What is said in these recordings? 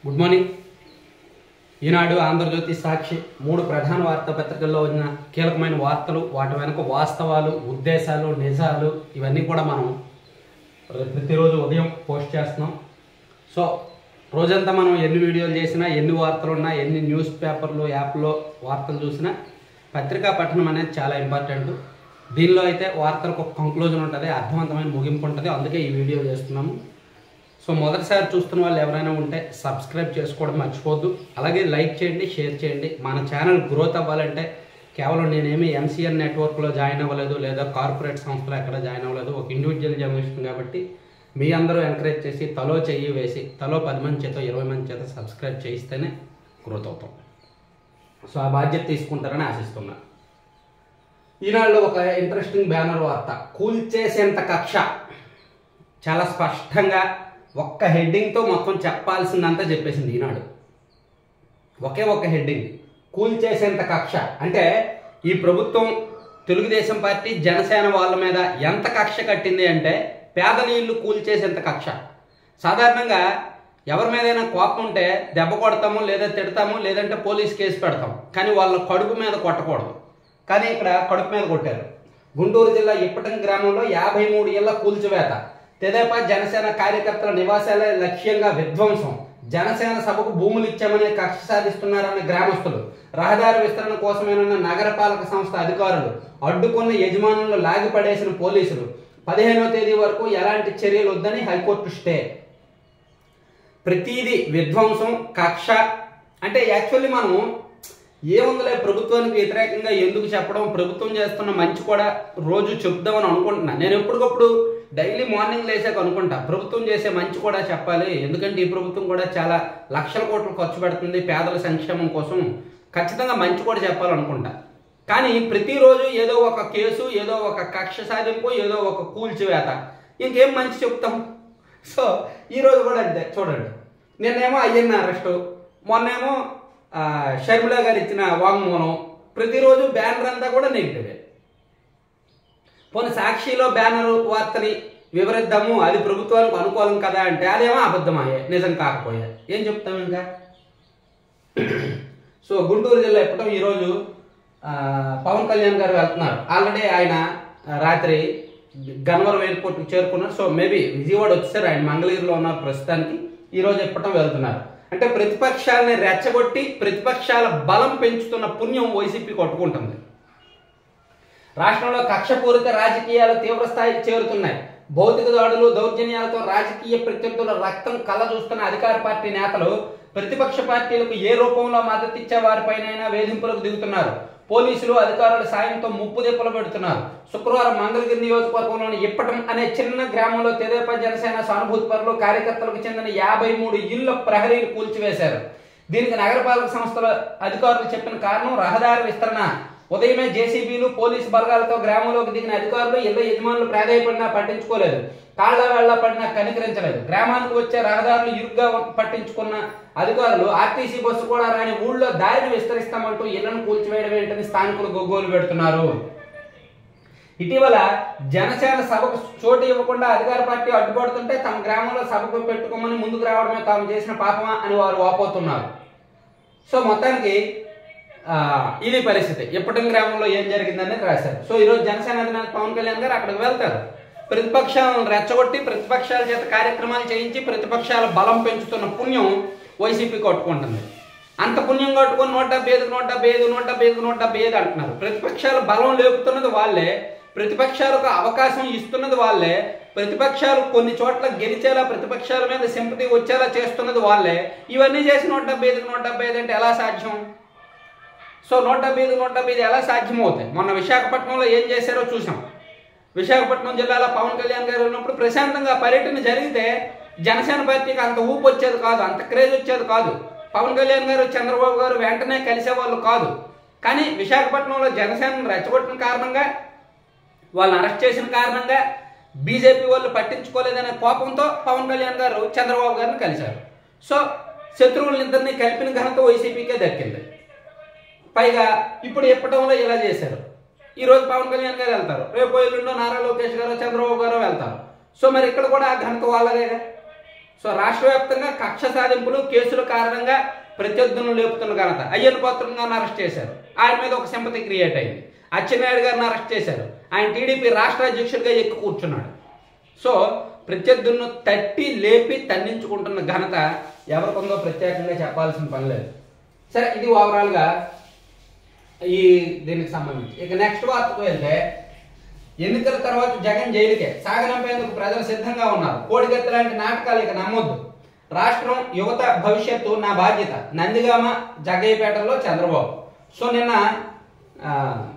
Good morning Eenadu Andhrajyothy Sakshi మూడు ప్రధాన వార్తాపత్రికల్లో ఉన్న కీలకమైన వార్తలు వాటి వెనుక వాస్తవాలు ఉద్దేశాలు నిజాలు ఇవన్నీ కూడా మనం ప్రతిరోజు ఉదయం పోస్ట్ చేస్తున్నాం సో రోజంతా మనం ఎన్ని వీడియోలు చేసినా ఎన్ని వార్తలు ఉన్నా ఎన్ని న్యూస్ పేపర్లు యాప్లో వార్తలు చూసినా పత్రికా పఠనం అనేది చాలా ఇంపార్టెంట్ దీనిలో అయితే వార్తలకు ఒక కంక్లూజన్ ఉంటుంది అర్థవంతమైన ముగింపు ఉంటుంది అందుకే ఈ వీడియో చేస్తున్నాము సో మొదటిసారి చూస్తున్న వాళ్ళు ఎవరైనా ఉంటే సబ్స్క్రైబ్ చేసుకోవడం మర్చిపోద్దు అలాగే లైక్ చేయండి షేర్ చేయండి మన ఛానల్ గ్రోత్ అవ్వాలంటే కేవలం నేనేమి ఎంసీఎన్ నెట్వర్క్లో జాయిన్ అవ్వలేదు లేదా కార్పొరేట్ సంస్థలో ఎక్కడ జాయిన్ అవ్వలేదు ఒక ఇండివిజువల్ జర్నలిస్ట్ కాబట్టి మీ అందరూ ఎంకరేజ్ చేసి తలో చెయ్యి వేసి తలో పది మంది చేత ఇరవై మంది చేత సబ్స్క్రైబ్ చేయిస్తేనే గ్రోత్ అవుతాం సో ఆ బాధ్యత తీసుకుంటారని ఆశిస్తున్నా ఈనాడు ఒక ఇంట్రెస్టింగ్ బ్యానర్ వార్త కూల్చేసేంత కక్ష చాలా స్పష్టంగా ఒక్క హెడ్డింగ్తో మొత్తం చెప్పాల్సిందంతా చెప్పేసింది ఈనాడు ఒకే ఒక్క హెడ్డింగ్ కూల్చేసేంత కక్ష అంటే ఈ ప్రభుత్వం తెలుగుదేశం పార్టీ జనసేన వాళ్ళ మీద ఎంత కక్ష కట్టింది అంటే పేద నీళ్లు కూల్చేసేంత కక్ష సాధారణంగా ఎవరి మీదైనా కోపం ఉంటే దెబ్బ కొడతాము లేదా తిడతాము లేదంటే పోలీస్ కేసు పెడతాం కానీ వాళ్ళ కడుపు మీద కొట్టకూడదు కానీ ఇక్కడ కడుపు మీద కొట్టారు గుంటూరు జిల్లా ఇప్పటం గ్రామంలో యాభై మూడు ఇళ్ల కూల్చివేత తెదేపా జనసేన కార్యకర్తల నివాసాలే లక్ష్యంగా విధ్వంసం జనసేన సభకు భూములు ఇచ్చామనే కక్ష సాధిస్తున్నారన్న గ్రామస్తులు రహదారి విస్తరణ కోసమేనన్న నగరపాలక సంస్థ అధికారులు అడ్డుకున్న యజమానులు లాగిపడేసిన పోలీసులు పదిహేనో తేదీ వరకు ఎలాంటి చర్యలు వద్దని హైకోర్టు స్టే ప్రతిదీ విధ్వంసం కక్ష అంటే యాక్చువల్లీ మనము ఏముందిలే ప్రభుత్వానికి వ్యతిరేకంగా ఎందుకు చెప్పడం ప్రభుత్వం చేస్తున్న మంచి కూడా రోజు చెప్దామని అనుకుంటున్నా నేను ఎప్పటికప్పుడు డైలీ మార్నింగ్ లేసాక అనుకుంటా ప్రభుత్వం చేసే మంచి కూడా చెప్పాలి ఎందుకంటే ఈ ప్రభుత్వం కూడా చాలా లక్షల కోట్లు ఖర్చు పెడుతుంది పేదల సంక్షేమం కోసం ఖచ్చితంగా మంచి కూడా చెప్పాలనుకుంటా కానీ ప్రతిరోజు ఏదో ఒక కేసు ఏదో ఒక కక్ష సాధింపు ఏదో ఒక కూల్చివేత ఇంకేం మంచి చెప్తాం సో ఈరోజు కూడా అంతే చూడండి నిన్నేమో అయ్యన్న అరెస్టు మొన్నేమో ఆ, షర్మిల గారు ఇచ్చిన వాంగ్మూలం ప్రతిరోజు బ్యానర్ అంతా కూడా నెగిటివే పోనీ సాక్షిలో బ్యానర్ వార్తని వివరిద్దాము అది ప్రభుత్వానికి అనుకూలం కదా అంటే అదేమో అబద్ధమాయే నిజం కాకపోయే ఏం చెప్తాం ఇంకా సో గుంటూరు జిల్లా ఎప్పటం ఈరోజు ఆ, పవన్ కళ్యాణ్ గారు వెళ్తున్నారు ఆల్రెడీ ఆయన ఆ, రాత్రి గన్నవరం ఎయిర్పోర్ట్కి చేరుకున్నారు సో మేబీ విజయవాడ వచ్చేసారు ఆయన మంగళగిరిలో ఉన్నారు ప్రస్తుతానికి ఈరోజు ఎప్పటం వెళ్తున్నారు అంటే ప్రతిపక్షాలని రెచ్చగొట్టి ప్రతిపక్షాల బలం పెంచుతున్న పుణ్యం వైసీపీ కొట్టుకుంటుంది రాష్ట్రంలో కక్షపూరిత రాజకీయాలు తీవ్ర స్థాయికి చేరుతున్నాయి భౌతిక దాడులు దౌర్జన్యాలతో రాజకీయ ప్రత్యర్థుల రక్తం కళ్ళ చూస్తున్న అధికార పార్టీ నేతలు ప్రతిపక్ష పార్టీలకు ఏ రూపంలో మద్దతిచ్చే వారిపైనైనా వేధింపులకు దిగుతున్నారు పోలీసులు అధికారుల సాయంతో ముప్పు దెప్పలు పెడుతున్నారు శుక్రవారం మంగళగిరి నియోజకవర్గంలోని ఇప్పటం అనే చిన్న గ్రామంలో తెదేపా జనసేన సానుభూతి పరులు కార్యకర్తలకు చెందిన యాభై మూడు ఇళ్ల ప్రహరీలు కూల్చివేశారు దీనికి నగరపాలక సంస్థల అధికారులు చెప్పిన కారణం రహదారి విస్తరణ ఉదయమే జేసీబీలు పోలీసు బలగాలతో గ్రామంలోకి దిగిన అధికారులు ఇళ్ల యజమానులు ప్రాధాయపడినా పట్టించుకోలేదు కాళ్ల వేళ్ల పడినా కనికరించలేదు గ్రామానికి వచ్చే రహదారులు ఇరుగ్గా పట్టించుకున్న అధికారులు ఆర్టీసీ బస్సు కూడా రాని ఊళ్ళో దారిని విస్తరిస్తామంటూ ఇళ్లను కూల్చివేయడం ఏంటని స్థానికులు గొగ్గోలు పెడుతున్నారు ఇటీవల జనసేన సభకు చోటు ఇవ్వకుండా అధికార పార్టీ అడ్డుపడుతుంటే తమ గ్రామంలో సభకు పెట్టుకోమని ముందుకు రావడమే తాము చేసిన పాపమా అని వారు వాపోతున్నారు సో మొత్తానికి ఆ, ఇది పరిస్థితి ఇప్పటిం గ్రామంలో ఏం జరిగిందని రాశారు సో ఈరోజు జనసేన అధినేత పవన్ కళ్యాణ్ గారు అక్కడికి వెళ్తారు ప్రతిపక్షాలను రెచ్చగొట్టి ప్రతిపక్షాల చేత కార్యక్రమాలు చేయించి ప్రతిపక్షాల బలం పెంచుతున్న పుణ్యం వైసీపీ కొట్టుకుంటుంది అంత పుణ్యం కొట్టుకుని నూట డెబ్బై ఐదుకు నూట డెబ్బై ఐదు నూట డెబ్బై ఐదుకు నూట డెబ్బై ఐదు అంటున్నారు ప్రతిపక్షాల బలం లేపుతున్నది వాళ్ళే ప్రతిపక్షాలకు అవకాశం ఇస్తున్నది వాళ్ళే ప్రతిపక్షాలు కొన్ని చోట్ల గెలిచేలా ప్రతిపక్షాల మీద సింపతి వచ్చేలా చేస్తున్నది వాళ్ళే ఇవన్నీ చేసి నూట డెబ్బై ఐదుకు నూట డెబ్బై ఐదు అంటే ఎలా సాధ్యం సో నూట డెబ్బై ఐదు నూట డెబ్బై ఐదు ఎలా సాధ్యమవుతాయి మొన్న విశాఖపట్నంలో ఏం చేశారో చూసాం విశాఖపట్నం జిల్లాలో పవన్ కళ్యాణ్ గారు ఉన్నప్పుడు ప్రశాంతంగా పర్యటన జరిగితే జనసేన పార్టీకి అంత ఊపు వచ్చేది కాదు అంత క్రేజ్ వచ్చేది కాదు పవన్ కళ్యాణ్ గారు చంద్రబాబు గారు వెంటనే కలిసేవాళ్ళు కాదు కానీ విశాఖపట్నంలో జనసేనను రెచ్చగొట్టిన కారణంగా వాళ్ళని అరెస్ట్ చేసిన కారణంగా బీజేపీ వాళ్ళు పట్టించుకోలేదనే కోపంతో పవన్ కళ్యాణ్ గారు చంద్రబాబు గారిని కలిశారు సో శత్రువులనిద్దరినీ కలిపిన ఘనత వైసీపీకే దక్కింది పైగా ఇప్పుడు ఇప్పటంలో ఇలా చేశారు ఈ రోజు పవన్ కళ్యాణ్ గారు వెళ్తారు రేపు ఎల్లుండో నారా లోకేష్ గారు చంద్రబాబు గారు వెళ్తారు సో మరి ఇక్కడ కూడా ఆ ఘనత వాళ్ళదేగా సో రాష్ట్ర వ్యాప్తంగా కక్ష సాధింపులు కేసుల కారణంగా ప్రత్యర్థులను లేపుతున్న ఘనత అయ్యన్న పాత్రులను గారిని అరెస్ట్ చేశారు ఆయన మీద ఒక సింపతి క్రియేట్ అయింది అచ్చెన్నాయుడు గారిని అరెస్ట్ చేశారు ఆయన టీడీపీ రాష్ట్ర అధ్యక్షుడిగా ఎక్కి కూర్చున్నాడు సో ప్రత్యర్థులను తట్టి లేపి తన్నించుకుంటున్న ఘనత ఎవరికొందో ప్రత్యేకంగా చెప్పాల్సిన పని లేదు సరే ఇది ఓవరాల్గా ఈ దీనికి సంబంధించి ఇక నెక్స్ట్ వార్తకు వెళ్తే ఎన్నికల తర్వాత జగన్ జైలుకే సాగనంపేందుకు ప్రజలు సిద్ధంగా ఉన్నారు కోడిగత్తి లాంటి నాటకాలు ఇక నమ్మొద్దు రాష్ట్రం యువత భవిష్యత్తు నా బాధ్యత నందిగామ జగ్గయ్యపేటలో చంద్రబాబు సో నిన్న ఆ,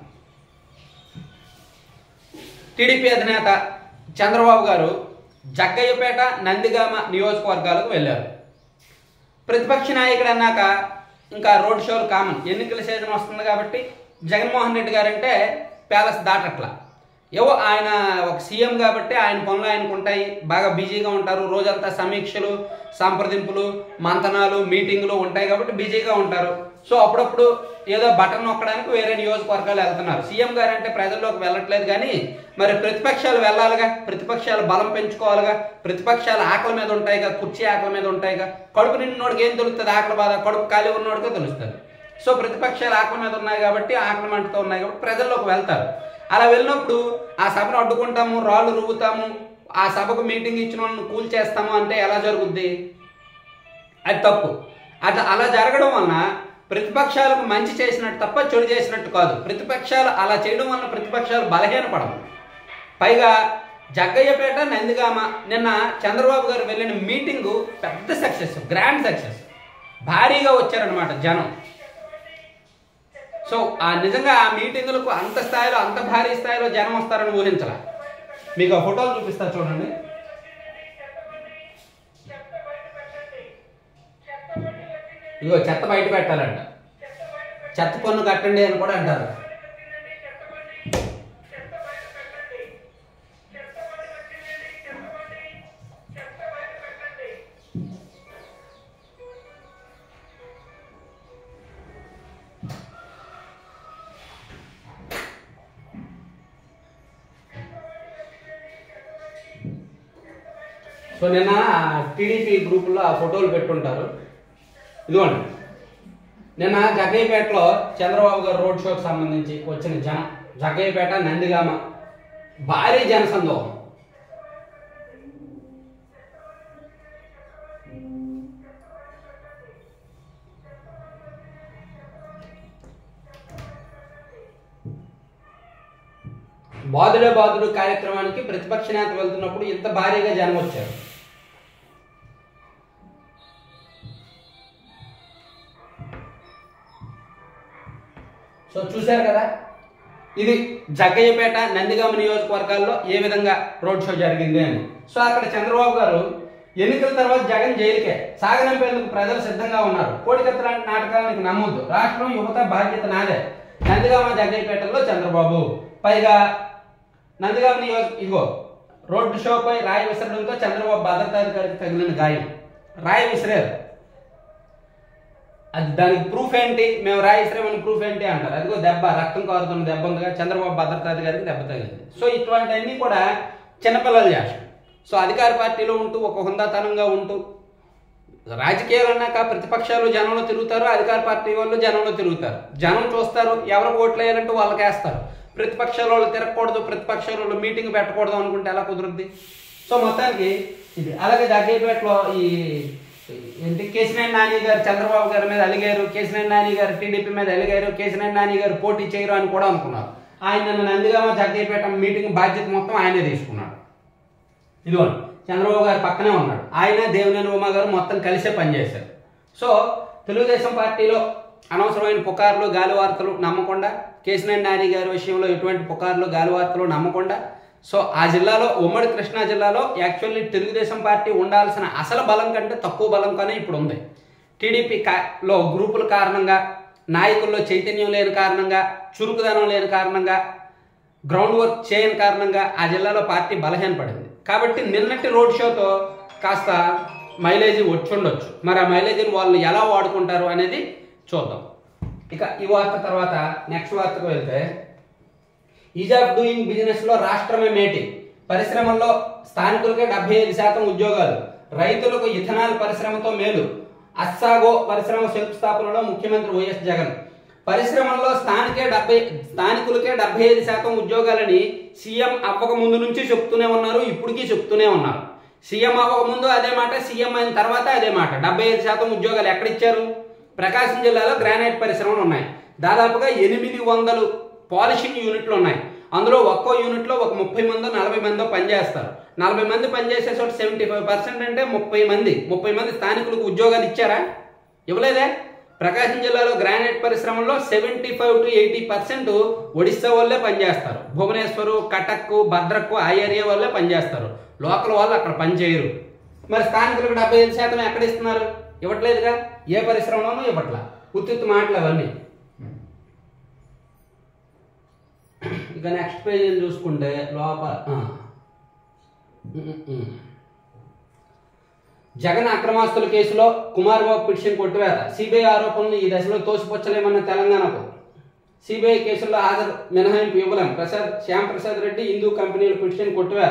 టీడీపీ అధినేత చంద్రబాబు గారు జగ్గయ్యపేట నందిగామ నియోజకవర్గాలకు వెళ్ళారు ప్రతిపక్ష నాయకుడు అన్నాక ఇంకా రోడ్ షోలు కామన్ ఎన్నికల సీజన్ వస్తుంది కాబట్టి జగన్మోహన్ రెడ్డి గారు అంటే ప్యాలెస్ దాటట్లా ఏవో ఆయన ఒక సీఎం కాబట్టి ఆయన పనులు ఆయనకు ఉంటాయి బాగా బిజీగా ఉంటారు రోజంతా సమీక్షలు సంప్రదింపులు మంతనాలు మీటింగులు ఉంటాయి కాబట్టి బిజీగా ఉంటారు సో అప్పుడప్పుడు ఏదో బటన్ నొక్కడానికి వేరే నియోజకవర్గాలు వెళ్తున్నారు సీఎం గారు అంటే ప్రజల్లోకి వెళ్ళట్లేదు కానీ మరి ప్రతిపక్షాలు వెళ్ళాలిగా ప్రతిపక్షాలు బలం పెంచుకోవాలిగా ప్రతిపక్షాలు ఆకలి మీద ఉంటాయిగా కుర్చీ ఆకలి మీద ఉంటాయిగా కడుపు నిండినోడికి ఏం తెలుస్తుంది ఆకలి బాధ కడుపు ఖాళీ ఉన్నోడికే తెలుస్తుంది సో ప్రతిపక్షాలు ఆకలి మీద ఉన్నాయి కాబట్టి ఆకలి మంటతో ఉన్నాయి కాబట్టి ప్రజల్లోకి వెళ్తారు అలా వెళ్ళినప్పుడు ఆ సభను అడ్డుకుంటాము రాళ్ళు రువ్వుతాము ఆ సభకు మీటింగ్ ఇచ్చిన వాళ్ళని కూల్ చేస్తాము అంటే ఎలా జరుగుద్ది అది తప్పు అది అలా జరగడం వలన ప్రతిపక్షాలకు మంచి చేసినట్టు తప్ప చెడు చేసినట్టు కాదు ప్రతిపక్షాలు అలా చేయడం వలన ప్రతిపక్షాలు బలహీనపడవు పైగా జగ్గయ్యపేట నందిగామ నిన్న చంద్రబాబు గారు వెళ్ళిన మీటింగు పెద్ద సక్సెస్ గ్రాండ్ సక్సెస్ భారీగా వచ్చారనమాట జనం సో ఆ నిజంగా ఆ మీటింగులకు అంత స్థాయిలో అంత భారీ స్థాయిలో జనం వస్తారని ఊహించాల మీకు ఆ ఫోటోలు చూపిస్తా చూడండి ఇగో చెత్త బయట పెట్టాలంట చెత్త పన్ను కట్టండి అని కూడా అంటారు సో నిన్న టీడీపీ గ్రూపుల్లో ఆ ఫోటోలు పెట్టుంటారు ఇదిగోండి నిన్న జగ్గయ్యపేటలో చంద్రబాబు గారు రోడ్ షోకి సంబంధించి వచ్చిన జనం జగ్గయ్యపేట నందిగామ భారీ జనసందోహం బాదుడే బాదుడు కార్యక్రమానికి ప్రతిపక్ష నేత వెళ్తున్నప్పుడు ఇంత భారీగా జనం వచ్చారు సో చూశారు కదా ఇది జగ్గయ్యపేట నందిగామ నియోజకవర్గాల్లో ఏ విధంగా రోడ్ షో జరిగింది అని సో అక్కడ చంద్రబాబు గారు ఎన్నికల తర్వాత జగన్ జైలుకే సాగనంపేందుకు ప్రజలు సిద్ధంగా ఉన్నారు కోడికత్త లాంటి నాటకాలకు నమ్మొద్దు రాష్ట్రం యువత బాధ్యత నాదే నందిగామ జగ్గయ్యపేటలో చంద్రబాబు పైగా నందిగామ నియోజక ఇగో రోడ్డు షోపై రాయి విసరడంతో చంద్రబాబు భద్రతాధికారికి తగిలిన గాయం రాయి విసిరారు అది దానికి ప్రూఫ్ ఏంటి మేము రాయి విసిరామని ప్రూఫ్ ఏంటి అంటారు అదిగో దెబ్బ రక్తం కారుతున్న దెబ్బ ఉందిగా చంద్రబాబు భద్రతాధికారికి దెబ్బ తగిలింది సో ఇటువంటివన్నీ కూడా చిన్నపిల్లలు చేస్తారు సో అధికార పార్టీలో ఉంటూ ఒక హుందాతనంగా ఉంటూ రాజకీయాలు అన్నాక ప్రతిపక్షాలు జనంలో తిరుగుతారు అధికార పార్టీ వాళ్ళు జనంలో తిరుగుతారు జనం చూస్తారు ఎవరు ఓట్లు వేయాలంటే వాళ్ళకి వేస్తారు ప్రతిపక్షాల వాళ్ళు తిరగకూడదు ప్రతిపక్షాల వాళ్ళు మీటింగ్ పెట్టకూడదు అనుకుంటే ఎలా కుదురుద్ది సో మొత్తానికి ఇది అలాగే జగ్గయ్యపేటలో ఈ ఏంటి కేసినేని నాని గారు చంద్రబాబు గారి మీద అలిగారు కేసినేని నాని గారు టీడీపీ మీద అలిగారు కేసినేని నాని గారు పోటీ చేయరు అని కూడా అనుకున్నారు ఆయన నిన్న నందిగామ జగ్గయ్యపేట మీటింగ్ బాధ్యత మొత్తం ఆయనే తీసుకున్నాడు ఇదిగోండి చంద్రబాబు గారు పక్కనే ఉన్నాడు ఆయన దేవినేని ఉమా గారు మొత్తం కలిసే పనిచేశారు సో తెలుగుదేశం పార్టీలో అనవసరమైన పుకార్లు గాలి వార్తలు నమ్మకుండా కేసినేని నాని గారి విషయంలో ఎటువంటి పుకార్లు గాలి వార్తలు నమ్మకుండా సో ఆ జిల్లాలో ఉమ్మడి కృష్ణా జిల్లాలో యాక్చువల్లీ తెలుగుదేశం పార్టీ ఉండాల్సిన అసలు బలం కంటే తక్కువ బలం కానీ ఇప్పుడు ఉంది టీడీపీ కా- లో గ్రూపుల కారణంగా నాయకుల్లో చైతన్యం లేని కారణంగా చురుకుదనం లేని కారణంగా గ్రౌండ్ వర్క్ చేయని కారణంగా ఆ జిల్లాలో పార్టీ బలహీనపడింది కాబట్టి నిన్నటి రోడ్ షోతో కాస్త మైలేజీ వచ్చుండొచ్చు మరి ఆ మైలేజీని వాళ్ళు ఎలా వాడుకుంటారు అనేది చూద్దాం ఇక ఈ వార్త తర్వాత నెక్స్ట్ వార్తకు వెళ్తే ఈజ్ ఆఫ్ డూయింగ్ బిజినెస్ లో రాష్ట్రమే మేటి పరిశ్రమల్లో స్థానికులకే డెబ్బై ఐదు శాతం ఉద్యోగాలు రైతులకు ఇథనాల్ పరిశ్రమతో మేలు అస్సాగో పరిశ్రమ శంకుస్థాపనలో ముఖ్యమంత్రి వైఎస్ జగన్ పరిశ్రమల్లో స్థానికే డెబ్బై స్థానికులకే డెబ్బై ఐదు శాతం ఉద్యోగాలని సీఎం అవ్వక ముందు నుంచి చెప్తూనే ఉన్నారు ఇప్పటికీ చెప్తూనే ఉన్నారు సీఎం అవ్వక ముందు అదే మాట సీఎం అయిన తర్వాత అదే మాట డెబ్బై ఐదు శాతం ఉద్యోగాలు ఎక్కడిచ్చారు ప్రకాశం జిల్లాలో గ్రానైట్ పరిశ్రమలు ఉన్నాయి దాదాపుగా ఎనిమిది వందలు పాలిషింగ్ యూనిట్లు ఉన్నాయి అందులో ఒక్కో యూనిట్లో ఒక ముప్పై మందో నలభై మందో పనిచేస్తారు నలభై మంది పనిచేసే చోట సెవెంటీ ఫైవ్ పర్సెంట్ అంటే ముప్పై మంది ముప్పై మంది స్థానికులకు ఉద్యోగాలు ఇచ్చారా ఇవ్వలేదే ప్రకాశం జిల్లాలో గ్రానైట్ పరిశ్రమలో seventy five to eighty percent Odisha వాళ్ళే పనిచేస్తారు భువనేశ్వరు కటక్ భద్రకు ఆ ఏరియా వాళ్ళే పనిచేస్తారు లోకల్ వాళ్ళు అక్కడ పనిచేయరు మరి స్థానికులకు డెబ్బై ఐదు శాతం ఎక్కడ ఇస్తున్నారు ఇవ్వట్లేదుగా ఏ పరిశ్రమలోనూ ఇవ్వట్లా ఉత్తిత్తు మాటలు అవన్నీ ఇక నెక్స్ట్ పేజ్ చూసుకుంటే లోపల ఆ. ఉమ్, ఉమ్. జగన్ అక్రమాస్తుల కేసులో కుమార్ బాబు పిటిషన్ కొట్టివేత సిబిఐ ఆరోపణలు ఈ దశలో తోసిపుచ్చలేమన్న తెలంగాణకు సిబిఐ కేసుల్లో హాజరు మినహాయింపు ఇవ్వలేం ప్రసాద్ శ్యామ్ ప్రసాద్ రెడ్డి హిందూ కంపెనీల పిటిషన్ కొట్టివేత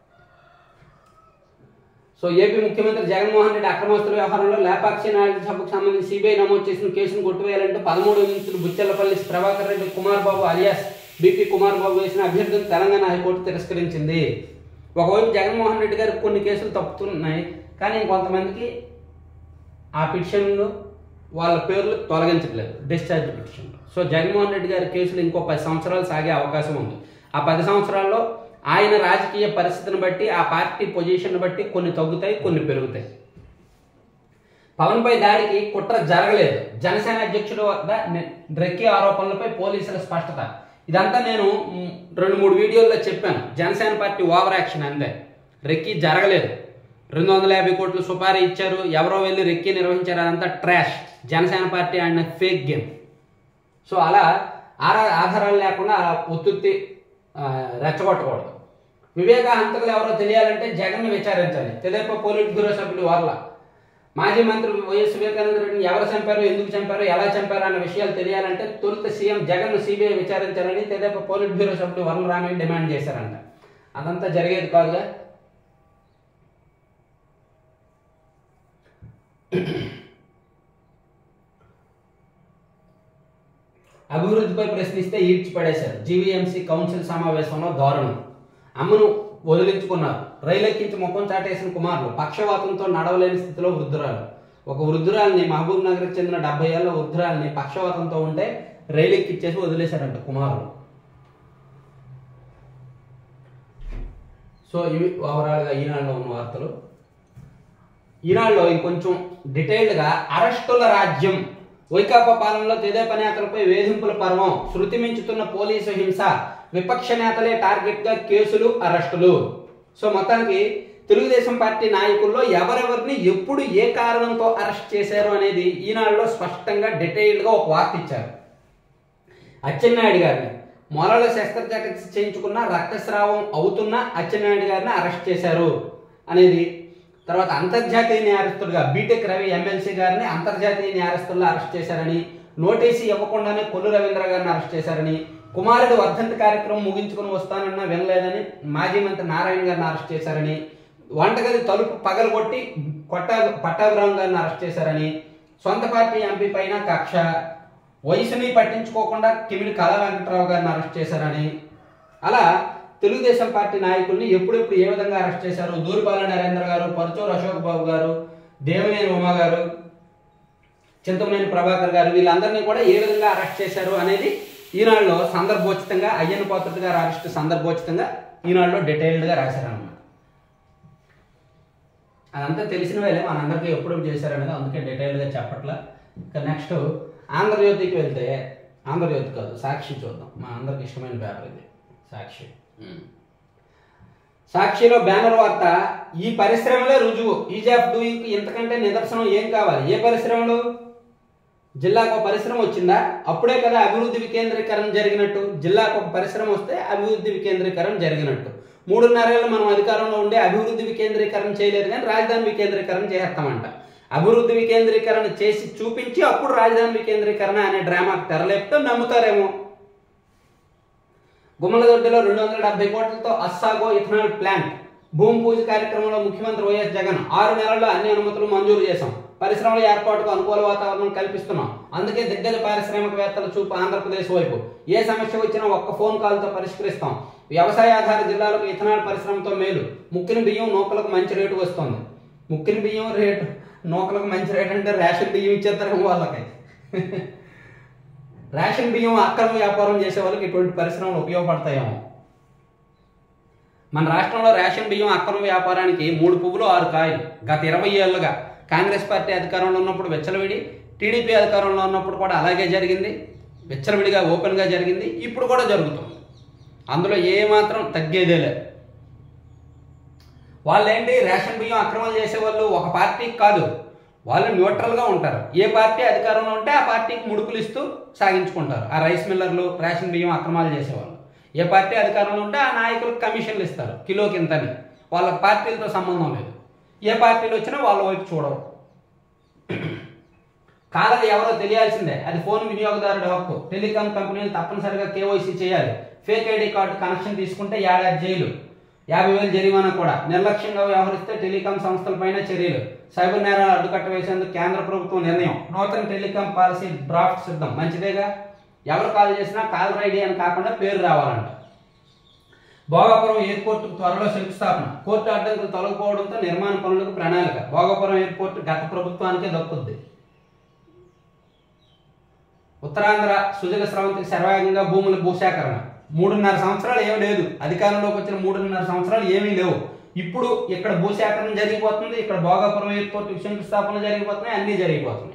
సో ఏపీ ముఖ్యమంత్రి జగన్మోహన్ రెడ్డి అక్రమాస్తుల వ్యవహారంలో లేపాక్షి నాయుడు సభకు సంబంధించి సిబిఐ నమోదు చేసిన కేసును కొట్టివేయాలంటే పదమూడు నిందితులు బుచ్చెల్లపల్లి ప్రభాకర్ రెడ్డి కుమార్ బాబు అలియాస్ బీపీ కుమార్ బాబు వేసిన అభ్యర్థులను తెలంగాణ హైకోర్టు తిరస్కరించింది ఒకవైపు జగన్మోహన్ రెడ్డి గారికి కొన్ని కేసులు తప్పుతున్నాయి కానీ ఇంకొంతమందికి ఆ పిటిషన్లు వాళ్ళ పేర్లు తొలగించట్లేదు discharge petition so Jaganmohan Reddy గారి కేసులు ఇంకో పది సంవత్సరాలు సాగే అవకాశం ఉంది ఆ పది సంవత్సరాల్లో ఆయన రాజకీయ పరిస్థితిని బట్టి ఆ పార్టీ పొజిషన్ బట్టి కొన్ని తగ్గుతాయి కొన్ని పెరుగుతాయి పవన్ పై దాడికి కుట్ర జరగలేదు జనసేన అధ్యక్షుడు వద్ద నె- రెక్కి ఆరోపణలపై పోలీసుల స్పష్టత ఇదంతా నేను మ్, రెండు మూడు వీడియోల్లో చెప్పాను జనసేన పార్టీ ఓవర్ యాక్షన్ అంతే రెక్కి జరగలేదు రెండు వందల యాభై కోట్లు సుపారీ ఇచ్చారు ఎవరో వెళ్ళి రెక్కి నిర్వహించారు అదంతా ట్రాష్ జనసేన పార్టీ ఆడిన ఫేక్ గేమ్ సో అలా ఆరా ఆధారాలు లేకుండా అలా ఉత్తుత్తి ఆ, రెచ్చగొట్టకూడదు వివేక హంతకులు ఎవరో తెలియాలంటే జగన్ విచారించాలి తెదేపా పోలిట్ బ్యూరో సభ్యుడు వాళ్ళ మాజీ మంత్రి వైఎస్ వివేకానంద రెడ్డిని ఎవరు చంపారు ఎందుకు చంపారు ఎలా చంపారు అన్న విషయాలు తెలియాలంటే తొలుత సీఎం జగన్ సిబిఐ విచారించాలని తెదేపా పోలిట్ బ్యూరో సభ్యుడు వరల రామయ్య డిమాండ్ చేశారంట అదంతా జరిగేది కాదుగా అభివృద్ధిపై ప్రశ్నిస్తే ఈడ్చి పడేశారు జీవీఎంసీ కౌన్సిల్ సమావేశంలో దారుణం అమ్మను వదిలించుకున్నారు రైలు ఎక్కించి ముఖం చాటేసిన కుమారులు పక్షవాతంతో నడవలేని స్థితిలో వృద్ధురాలు ఒక వృద్ధురాల్ని మహబూబ్ నగర్కి చెందిన డెబ్బై ఏళ్ళ వృద్ధురాల్ని పక్షవాతంతో ఉంటే రైలు ఎక్కించేసి వదిలేశారంట కుమారులు సో ఇవి ఓవరాల్గా ఈనాడులో ఉన్న వార్తలు ఈనాడులో ఇంకొంచెం డీటెయిల్డ్గా అరెస్టుల రాజ్యం వైకాపా పాలనలో తెదేపా నేతలపై వేధింపుల పర్వం శృతి మించుతున్న పోలీసు హింస విపక్ష నేతలే టార్గెట్ గా కేసులు అరెస్టులు సో మొత్తానికి తెలుగుదేశం పార్టీ నాయకుల్లో ఎవరెవరిని ఎప్పుడు ఏ కారణంతో అరెస్ట్ చేశారు అనేది ఈనాడులో స్పష్టంగా డీటెయిల్డ్గా ఒక వార్త ఇచ్చారు అచ్చెన్నాయుడు గారిని మొలల శస్త్రచికిత్స చేయించుకున్న రక్తస్రావం అవుతున్న అచ్చెన్నాయుడు గారిని అరెస్ట్ చేశారు అనేది తర్వాత అంతర్జాతీయ నేరస్తుడిగా బీటెక్ రవి ఎమ్మెల్సీ గారిని అంతర్జాతీయ నేరస్తుల్లో అరెస్ట్ చేశారని నోటీసు ఇవ్వకుండానే కొల్లు రవీంద్ర గారిని అరెస్ట్ చేశారని కుమారుడు వర్ధంతి కార్యక్రమం ముగించుకుని వస్తానన్నా వినలేదని మాజీ మంత్రి నారాయణ గారిని అరెస్ట్ చేశారని వంటగది తలుపు పగలగొట్టి కొట్టా పట్టాభిరామ్ గారిని అరెస్ట్ చేశారని సొంత పార్టీ ఎంపీ పైన కక్ష వయసుని పట్టించుకోకుండా కిమిడి కళా వెంకట్రావు గారిని అరెస్ట్ చేశారని అలా తెలుగుదేశం పార్టీ నాయకుల్ని ఎప్పుడెప్పుడు ఏ విధంగా అరెస్ట్ చేశారు దూరిపాల నరేంద్ర గారు పరుచూరు అశోక్ బాబు గారు దేవినేని ఉమా గారు చింతమనేని ప్రభాకర్ గారు వీళ్ళందరినీ కూడా ఏ విధంగా అరెస్ట్ చేశారు అనేది ఈనాడులో సందర్భోచితంగా అయ్యన్న పాత్రుడు గారు అరెస్ట్ సందర్భోచితంగా ఈనాడులో డీటెయిల్డ్గా రాశారన్నమాట అదంతా తెలిసిన వేలే మనందరికీ ఎప్పుడు చేశారనేది అందుకే డీటెయిల్గా చెప్పట్లా ఇక నెక్స్ట్ ఆంధ్రజ్యోతికి వెళ్తే ఆంధ్రజ్యోతి కాదు సాక్షి చూద్దాం మా అందరికి ఇష్టమైన పేపర్ ఇది సాక్షి సాక్షిలో బ్యానర్ వార్త ఈ పరిశ్రమలే రుజువు ఈజ్ ఆఫ్ డూయింగ్ ఇంతకంటే నిదర్శనం ఏం కావాలి ఏ పరిశ్రమలు జిల్లాకు ఒక పరిశ్రమ వచ్చిందా అప్పుడే కదా అభివృద్ధి వికేంద్రీకరణ జరిగినట్టు జిల్లాకు ఒక పరిశ్రమ వస్తే అభివృద్ధి వికేంద్రీకరణ జరిగినట్టు మూడున్నరేళ్ళు మనం అధికారంలో ఉండే అభివృద్ధి వికేంద్రీకరణ చేయలేదు కానీ రాజధాని వికేంద్రీకరణ చేస్తామంట అభివృద్ధి వికేంద్రీకరణ చేసి చూపించి అప్పుడు రాజధాని వికేంద్రీకరణ అనే డ్రామాకు తెరలేపితే నమ్ముతారేమో గుమ్మలదొడ్డిలో రెండు వందల డెబ్బై కోట్లతో అస్సాగో ఇథనాల్ ప్లాంట్ భూమి పూజ కార్యక్రమంలో ముఖ్యమంత్రి వైఎస్ జగన్ ఆరు నెలల్లో అన్ని అనుమతులు మంజూరు చేశాం పరిశ్రమల ఏర్పాటుకు అనుకూల వాతావరణం కల్పిస్తున్నాం అందుకే దిగ్గజ పారిశ్రామికవేత్తల చూపు ఆంధ్రప్రదేశ్ వైపు ఏ సమస్య వచ్చినా ఒక్క ఫోన్ కాల్తో పరిష్కరిస్తాం వ్యవసాయ ఆధార జిల్లాలకు ఇథనాల్ పరిశ్రమతో మేలు ముక్కిన బియ్యం నూకలకు మంచి రేటు వస్తుంది ముక్కిన బియ్యం రేటు నూకలకు మంచి రేటు అంటే రేషన్ బియ్యం ఇచ్చేస్తారు వాళ్ళకి రేషన్ బియ్యం అక్రమ వ్యాపారం చేసే వాళ్ళకి ఇటువంటి పరిశ్రమలు ఉపయోగపడతాయేమో మన రాష్ట్రంలో రేషన్ బియ్యం అక్రమ వ్యాపారానికి మూడు పువ్వులు ఆరు కాయలు గత ఇరవై ఏళ్ళుగా కాంగ్రెస్ పార్టీ అధికారంలో ఉన్నప్పుడు వెచ్చలవిడి టీడీపీ అధికారంలో ఉన్నప్పుడు కూడా అలాగే జరిగింది వెచ్చలవిడిగా ఓపెన్గా జరిగింది ఇప్పుడు కూడా జరుగుతుంది అందులో ఏమాత్రం తగ్గేదే లేదు వాళ్ళేంటి రేషన్ బియ్యం అక్రమాలు చేసేవాళ్ళు ఒక పార్టీకి కాదు వాళ్ళు న్యూట్రల్గా ఉంటారు ఏ పార్టీ అధికారంలో ఉంటే ఆ పార్టీకి ముడుపులు ఇస్తూ సాగించుకుంటారు ఆ రైస్ మిల్లర్లు రేషన్ బియ్యం అక్రమాలు చేసేవాళ్ళు ఏ పార్టీ అధికారంలో ఉంటే ఆ నాయకులకు కమిషన్లు ఇస్తారు కిలోకి ఇంతని వాళ్ళ పార్టీలతో సంబంధం లేదు ఏ పార్టీలు వచ్చినా వాళ్ళ వైపు చూడవు కాలది ఎవరో తెలియాల్సిందే అది ఫోన్ వినియోగదారుడి హక్కు టెలికాం కంపెనీలు తప్పనిసరిగా కేవైసీ చేయాలి ఫేక్ ఐడి కార్డు కనెక్షన్ తీసుకుంటే ఏడాది జైలు యాభై వేలు జరిమానా కూడా నిర్లక్ష్యంగా వ్యవహరిస్తే టెలికాం సంస్థలపైన చర్యలు సైబర్ నేరాలు అడ్డుకట్ట వేసేందుకు కేంద్ర ప్రభుత్వం నిర్ణయం నూతన టెలికాం పాలసీ డ్రాఫ్ట్ సిద్ధం మంచిదేగా ఎవరు కాల్ చేసినా కాలర్ ఐడి అని కాకుండా పేరు రావాలంట భోగాపురం ఎయిర్పోర్ట్ త్వరలో శంకుస్థాపన కోర్టు అడ్డంకులు తొలగిపోవడంతో నిర్మాణ పనులకు ప్రణాళిక భోగాపురం ఎయిర్పోర్ట్ గత ప్రభుత్వానికే దక్కుద్ది ఉత్తరాంధ్ర సుజల స్రవంతికి శరవేగంగా భూముల భూసేకరణ మూడున్నర సంవత్సరాలు ఏమీ లేదు అధికారంలోకి వచ్చిన మూడున్నర సంవత్సరాలు ఏమీ లేవు ఇప్పుడు ఇక్కడ భూసేకరణ జరిగిపోతుంది ఇక్కడ భోగాపురం ఎయిర్పోర్ట్ శంకుస్థాపన జరిగిపోతున్నాయి అన్నీ జరిగిపోతున్నాయి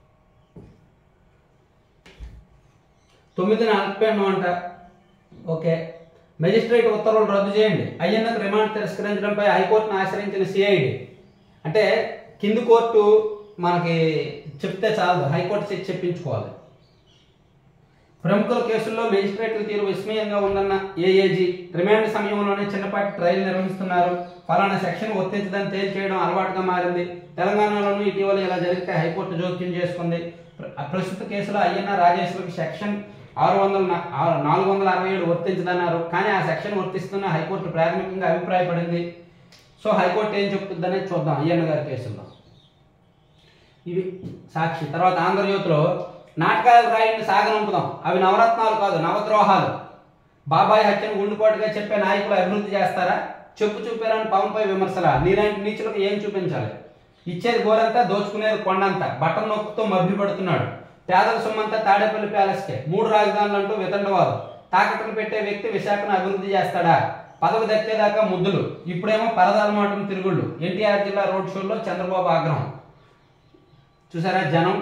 తొమ్మిది నలభై అంట ఓకే మెజిస్ట్రేట్ ఉత్తర్వులు రద్దు చేయండి అయ్యన్నకు రిమాండ్ తిరస్కరించడంపై హైకోర్టును ఆశ్రయించిన సిఐడి అంటే కింది కోర్టు మనకి చెప్తే చాలదు హైకోర్టు చేసి చెప్పించుకోవాలి ప్రముఖుల కేసుల్లో మెజిస్ట్రేట్ల తీరు విస్మయంగా ఉందన్న ఏఏజీ రిమాండ్ సమయంలోనే చిన్నపాటి ట్రయల్ నిర్వహిస్తున్నారు ఫలానా సెక్షన్ వర్తించదని తేల్చేయడం అలవాటుగా మారింది తెలంగాణలోనూ ఇటీవల ఇలా జరిగితే హైకోర్టు జోక్యం చేసుకుంది ప్ర- ప్రస్తుత కేసులో అయ్యన్న రాజేశ్వరికి సెక్షన్ ఆరు వందల నా- ఆ- నాలుగు వందల అరవై ఏడు వర్తించదన్నారు కానీ ఆ సెక్షన్ వర్తిస్తున్న హైకోర్టు ప్రాథమికంగా అభిప్రాయపడింది సో హైకోర్టు ఏం చెప్తుందనేది చూద్దాం అయ్యన్న గారి కేసులో ఇవి సాక్షి తర్వాత ఆంధ్రజ్యోతిలో నాటకాలు రాయండి సాగనంపుదాం అవి నవరత్నాలు కాదు నవద్రోహాలు బాబాయ్ హత్యను గుండెపోటుగా చెప్పే నాయకులు అభివృద్ధి చేస్తారా చెప్పు చూపారని పవన్పై విమర్శలా నీలాంటి నీచులకు ఏం చూపించాలి ఇచ్చేది గోరంతా దోచుకునేది కొండంతా బట్టలు నొక్కుతో మభ్య పడుతున్నాడు పేదల సొమ్మంతా తాడేపల్లి ప్యాలెస్కే మూడు రాజధానులు అంటూ వితండవాదు తాకట్టులు పెట్టే వ్యక్తి విశాఖను అభివృద్ధి చేస్తాడా పదవి దక్కేదాకా ముద్దులు ఇప్పుడేమో పరదాల మాటలు తిరుగుళ్ళు ఎన్టీఆర్ జిల్లా రోడ్ షోలో చంద్రబాబు ఆగ్రహం చూసారా జనం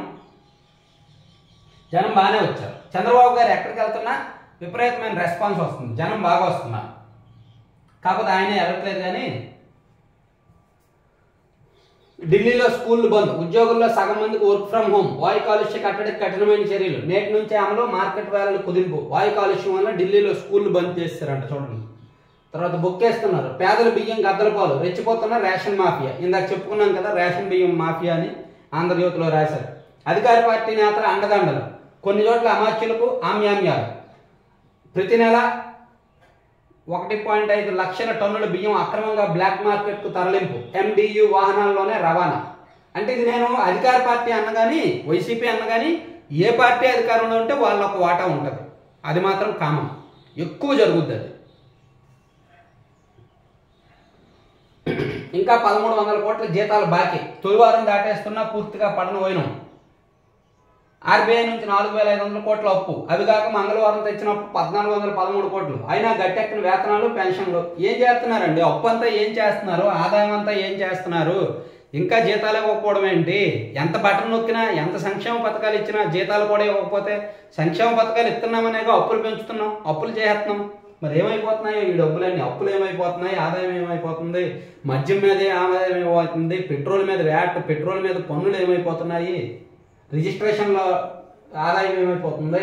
జనం బాగానే వచ్చారు చంద్రబాబు గారు ఎక్కడికి వెళ్తున్నా విపరీతమైన రెస్పాన్స్ వస్తుంది జనం బాగా వస్తున్నారు కాకపోతే ఆయనే వెళ్ళట్లేదు కానీ ఢిల్లీలో స్కూళ్లు బంద్ ఉద్యోగుల్లో సగం మందికి వర్క్ ఫ్రం హోమ్ వాయు కాలుష్య కట్టడికి కఠినమైన చర్యలు నేటి నుంచి అమలు మార్కెట్ వేళలు కుదింపు వాయు కాలుష్యం వల్ల ఢిల్లీలో స్కూళ్లు బంద్ చేస్తారంట చూడండి తర్వాత బొక్కేస్తున్నారు పేదల బియ్యం గద్దల పాలు రెచ్చిపోతున్న రేషన్ మాఫియా ఇందాక చెప్పుకున్నాం కదా రేషన్ బియ్యం మాఫియా అని ఆంధ్రజ్యోతిలో రాశారు అధికార పార్టీ నేతల అండదండలు కొన్ని చోట్ల అమాత్యులకు ఆమ్యామ్యాలు ప్రతి నెల ఒకటి పాయింట్ ఐదు లక్షల టన్నుల బియ్యం అక్రమంగా బ్లాక్ మార్కెట్కు తరలింపు ఎండియు వాహనాల్లోనే రవాణా అంటే ఇది నేను అధికార పార్టీ అన్నగాని వైసీపీ అన్నగాని ఏ పార్టీ అధికారంలో ఉంటే వాళ్ళ ఒక వాటా ఉంటుంది అది మాత్రం కామన్ ఎక్కువ జరుగుద్ది అది ఇంకా పదమూడు వందల కోట్ల జీతాలు బాకీ తొలివారం దాటేస్తున్నా పూర్తిగా పడన పోయినాం ఆర్బీఐ నుంచి నాలుగు వేల ఐదు వందల కోట్ల అప్పు అవి కాక మంగళవారం తెచ్చిన అప్పు పద్నాలుగు వందల పదమూడు కోట్లు అయినా గట్టెక్కిన వేతనాలు పెన్షన్లు ఏం చేస్తున్నారండి అప్పు అంతా ఏం చేస్తున్నారు ఆదాయం అంతా ఏం చేస్తున్నారు ఇంకా జీతాలు ఇవ్వకపోవడం ఏంటి ఎంత బటన్ నొక్కినా ఎంత సంక్షేమ పథకాలు ఇచ్చినా జీతాలు కూడా ఇవ్వకపోతే సంక్షేమ పథకాలు ఇస్తున్నామనేగా అప్పులు పెంచుతున్నాం అప్పులు చేస్తున్నాం మరి ఏమైపోతున్నాయి ఈ డబ్బులన్నీ అప్పులు ఏమైపోతున్నాయి ఆదాయం ఏమైపోతుంది మద్యం మీద ఆదాయం ఏమైపోతుంది పెట్రోల్ మీద వ్యాట్ పెట్రోల్ మీద పన్నులు ఏమైపోతున్నాయి రిజిస్ట్రేషన్లో ఆదాయం ఏమైపోతుంది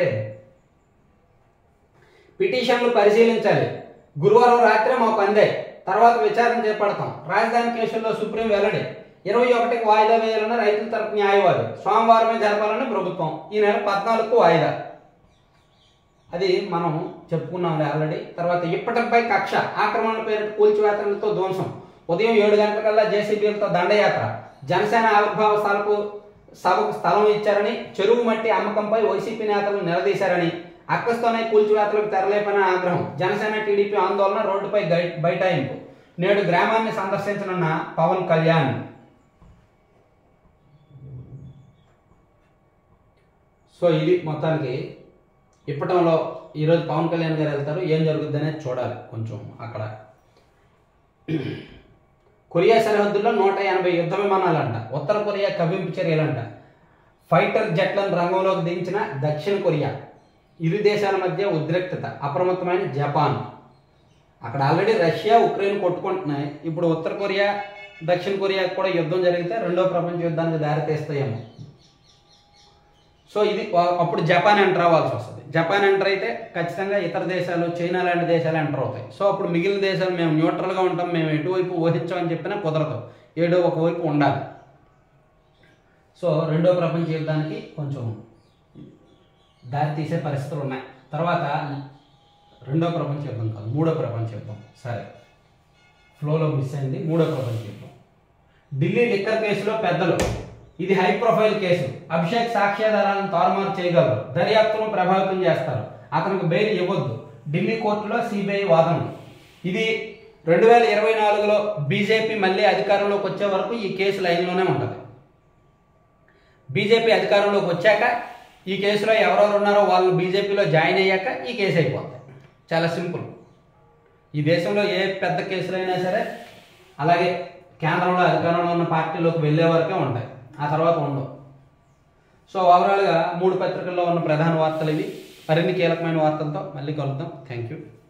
పిటిషన్లు పరిశీలించాలి గురువారం రాత్రి మాకు అందే తర్వాత విచారణ చేపడతాం రాజధాని కేసుల్లో సుప్రీం వెల్లడి ఇరవై ఒకటికి వాయిదా వేయాలని రైతుల తరపు న్యాయవాది సోమవారమే జరపాలని ప్రభుత్వం ఈ నెల పద్నాలుగుకు వాయిదా అది మనం చెప్పుకున్నాం ఆల్రెడీ తర్వాత ఇప్పటిపై కక్ష ఆక్రమణ పేరిట కూల్చివేతలతో ధ్వంసం ఉదయం ఏడు గంటలకల్లా జేసీబీలతో దండయాత్ర జనసేన ఆవిర్భావ స్థలకు సభకు స్థలం ఇచ్చారని చెరువు మట్టి అమ్మకంపై వైసీపీ నేతలు నిలదీశారని అక్కస్తోనే కూల్చివేతలకు తెరలేపని ఆగ్రహం జనసేన టీడీపీ ఆందోళన రోడ్డుపై గై- బైఠాయింపు నేడు గ్రామాన్ని సందర్శించనున్న పవన్ కళ్యాణ్ సో ఇది మొత్తానికి ఇప్పటంలో ఈరోజు పవన్ కళ్యాణ్ గారు వెళ్తారు ఏం జరుగుద్ది అనేది చూడాలి కొంచెం అక్కడ కొరియా సరిహద్దుల్లో నూట ఎనభై యుద్ధ విమానాలంట ఉత్తర కొరియా కవ్వింపు చర్యలంట ఫైటర్ జట్లను రంగంలోకి దించిన దక్షిణ కొరియా ఇరు దేశాల మధ్య ఉద్రిక్తత అప్రమత్తమైన జపాన్ అక్కడ ఆల్రెడీ రష్యా ఉక్రెయిన్ కొట్టుకుంటున్నాయి ఇప్పుడు ఉత్తర కొరియా దక్షిణ కొరియాకు కూడా యుద్ధం జరిగితే రెండో ప్రపంచ యుద్ధానికి దారితీస్తాయేమో సో ఇది వా- అప్పుడు జపాన్ ఎంటర్ అవ్వాల్సి వస్తుంది జపాన్ ఎంటర్ అయితే ఖచ్చితంగా ఇతర దేశాలు చైనా లాంటి దేశాలు ఎంటర్ అవుతాయి సో అప్పుడు మిగిలిన దేశాలు మేము న్యూట్రల్గా ఉంటాం మేము ఎటువైపు ఊహించామని చెప్పినా కుదరదు ఏడో ఒకవైపు ఉండాలి సో రెండో ప్రపంచ యుద్ధానికి కొంచెం దారి తీసే పరిస్థితులు ఉన్నాయి తర్వాత రెండో ప్రపంచ యుద్ధం కాదు మూడో ప్రపంచ యుద్ధం సరే ఫ్లోలో మిస్ అయింది మూడో ప్రపంచ యుద్ధం ఢిల్లీ లిక్కర్ కేసులో పెద్దలు ఇది హై ప్రొఫైల్ కేసు అభిషేక్ సాక్ష్యాధారాలను తారుమారు చేయగలరు దర్యాప్తును ప్రభావితం చేస్తారు అతనికి బెయిల్ ఇవ్వద్దు ఢిల్లీ కోర్టులో సిబిఐ వాదన ఇది రెండు వేల ఇరవై నాలుగులో బీజేపీ మళ్ళీ అధికారంలోకి వచ్చే వరకు ఈ కేసు లైన్లోనే ఉంటుంది బీజేపీ అధికారంలోకి వచ్చాక ఈ కేసులో ఎవరెవరు ఉన్నారో వాళ్ళు బీజేపీలో జాయిన్ అయ్యాక ఈ కేసు అయిపోతుంది చాలా సింపుల్ ఈ దేశంలో ఏ పెద్ద కేసులైనా సరే అలాగే కేంద్రంలో అధికారంలో ఉన్న పార్టీలోకి వెళ్ళే వరకే ఉంటాయి ఆ తర్వాత ఉండవు సో ఓవరాల్గా మూడు పత్రికల్లో ఉన్న ప్రధాన వార్తలు ఇవి మరిన్ని కీలకమైన వార్తలతో మళ్ళీ కలుద్దాం థ్యాంక్ యూ